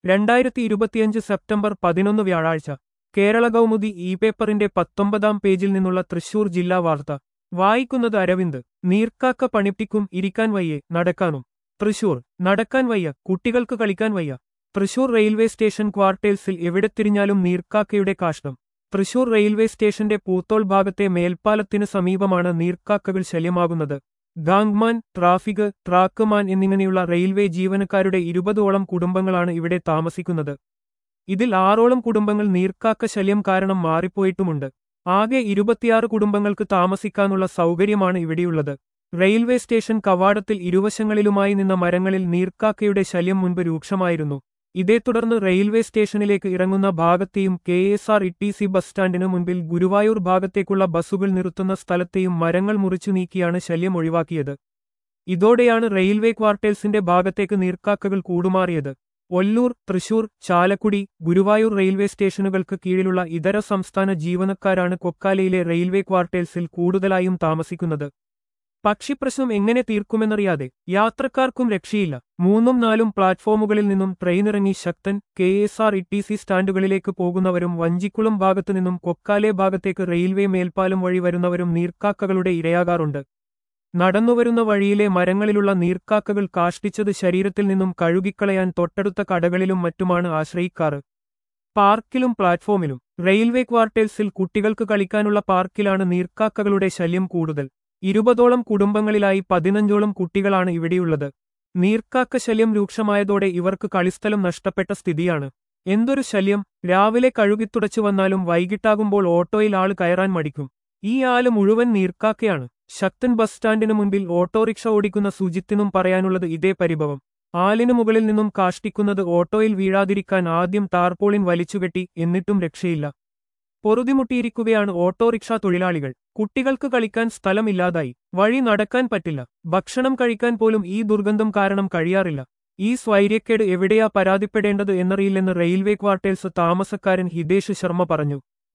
രണ്ടായിരത്തി ഇരുപത്തിയഞ്ച് സെപ്റ്റംബർ പതിനൊന്ന് വ്യാഴാഴ്ച കേരള കൗമുദി ഇ പേപ്പറിന്റെ പത്തൊമ്പതാം പേജിൽ നിന്നുള്ള തൃശൂർ ജില്ലാ വാർത്ത വായിക്കുന്നത് അരവിന്ദ് നീർക്കാക്ക പണിപ്പിക്കും ഇരിക്കാൻ വയ്യേ നടക്കാനും തൃശൂർ നടക്കാൻ വയ്യ കുട്ടികൾക്ക് കളിക്കാൻ വയ്യ തൃശൂർ റെയിൽവേ സ്റ്റേഷൻ ക്വാർട്ടേഴ്സിൽ എവിടെ തിരിഞ്ഞാലും നീർക്കാക്കയുടെ കാഷ്ടം തൃശൂർ റെയിൽവേ സ്റ്റേഷന്റെ പൂത്തോൾ ഭാഗത്തെ മേൽപ്പാലത്തിന് സമീപമാണ് നീർക്കാക്കകൾ ശല്യമാകുന്നത് ഗാങ്മാൻ ട്രാഫിക് ട്രാക്ക്മാൻ എന്നിങ്ങനെയുള്ള റെയിൽവേ ജീവനക്കാരുടെ ഇരുപതോളം കുടുംബങ്ങളാണ് ഇവിടെ താമസിക്കുന്നത് ഇതിൽ ആറോളം കുടുംബങ്ങൾ നീർക്കാക്ക ശല്യം കാരണം മാറിപ്പോയിട്ടുമുണ്ട് ആകെ ഇരുപത്തിയാറ് കുടുംബങ്ങൾക്ക് താമസിക്കാനുള്ള സൗകര്യമാണ് ഇവിടെയുള്ളത് റെയിൽവേ സ്റ്റേഷൻ കവാടത്തിൽ ഇരുവശങ്ങളിലുമായി നിന്ന മരങ്ങളിൽ നീർക്കാക്കയുടെ ശല്യം മുൻപ് രൂക്ഷമായിരുന്നു ഇതേ തുടർന്ന് റെയിൽവേ സ്റ്റേഷനിലേക്ക് ഇറങ്ങുന്ന ഭാഗത്തെയും K S R E T C bus സ്റ്റാൻഡിനു മുൻപിൽ ഗുരുവായൂർ ഭാഗത്തേക്കുള്ള ബസ്സുകൾ നിർത്തുന്ന സ്ഥലത്തെയും മരങ്ങൾ മുറിച്ചു നീക്കിയാണ് ശല്യം ഒഴിവാക്കിയത് ഇതോടെയാണ് റെയിൽവേ ക്വാർട്ടേഴ്സിന്റെ ഭാഗത്തേക്ക് നീർക്കാക്കകൾ കൂടുമാറിയത് ഒല്ലൂർ തൃശൂർ ചാലക്കുടി ഗുരുവായൂർ റെയിൽവേ സ്റ്റേഷനുകൾക്ക് കീഴിലുള്ള ഇതര സംസ്ഥാന ജീവനക്കാരാണ് കൊക്കാലയിലെ റെയിൽവേ ക്വാർട്ടേഴ്സിൽ കൂടുതലായും താമസിക്കുന്നത് പക്ഷിപ്രശ്നം എങ്ങനെ തീർക്കുമെന്നറിയാതെ യാത്രക്കാർക്കും രക്ഷയില്ല മൂന്നും നാലും പ്ലാറ്റ്ഫോമുകളിൽ നിന്നും ട്രെയിനിറങ്ങി Sakthan K S R E T C സ്റ്റാൻഡുകളിലേക്ക് പോകുന്നവരും വഞ്ചിക്കുളം ഭാഗത്തു നിന്നും കൊക്കാലെ ഭാഗത്തേക്ക് റെയിൽവേ മേൽപ്പാലം വഴി വരുന്നവരും നീർക്കാക്കകളുടെ ഇരയാകാറുണ്ട് നടന്നുവരുന്ന വഴിയിലെ മരങ്ങളിലുള്ള നീർക്കാക്കകൾ കാഷ്ടിച്ചത് ശരീരത്തിൽ നിന്നും കഴുകിക്കളയാൻ തൊട്ടടുത്ത കടകളിലും മറ്റുമാണ് ആശ്രയിക്കാറ് പാർക്കിലും പ്ലാറ്റ്ഫോമിലും റെയിൽവേ ക്വാർട്ടേഴ്സിൽ കുട്ടികൾക്ക് കളിക്കാനുള്ള പാർക്കിലാണ് നീർക്കാക്കകളുടെ ശല്യം കൂടുതൽ ഇരുപതോളം കുടുംബങ്ങളിലായി പതിനഞ്ചോളം കുട്ടികളാണ് ഇവിടെയുള്ളത് നീർക്കാക്ക ശല്യം രൂക്ഷമായതോടെ ഇവർക്ക് കളിസ്ഥലം നഷ്ടപ്പെട്ട സ്ഥിതിയാണ് എന്തൊരു ശല്യം രാവിലെ കഴുകിത്തുടച്ചു വന്നാലും വൈകിട്ടാകുമ്പോൾ ഓട്ടോയിൽ ആള് കയറാൻ മടിക്കും ഈ ആല് മുഴുവൻ നീർക്കാക്കയാണ് ശക്തൻ ബസ് സ്റ്റാൻഡിനു മുൻപിൽ ഓട്ടോറിക്ഷ ഓടിക്കുന്ന സുജിത്തിനും പറയാനുള്ളത് ഇതേ പരിഭവം ആലിനു മുകളിൽ നിന്നും കാഷ്ടിക്കുന്നത് ഓട്ടോയിൽ വീഴാതിരിക്കാൻ ആദ്യം ടാർപോളിൻ വലിച്ചുകെട്ടി എന്നിട്ടും രക്ഷയില്ല പൊറുതിമുട്ടിയിരിക്കുകയാണ് ഓട്ടോറിക്ഷ തൊഴിലാളികൾ കുട്ടികൾക്ക് കളിക്കാൻ സ്ഥലമില്ലാതായി വഴി നടക്കാൻ പറ്റില്ല ഭക്ഷണം കഴിക്കാൻ പോലും ഈ ദുർഗന്ധം കാരണം കഴിയാറില്ല ഈ സ്വൈര്യക്കേട് എവിടെയാ പരാതിപ്പെടേണ്ടത് എന്നറിയില്ലെന്ന് റെയിൽവേ ക്വാർട്ടേഴ്സ് താമസക്കാരൻ ഹിതേഷ് ശർമ്മ പറഞ്ഞു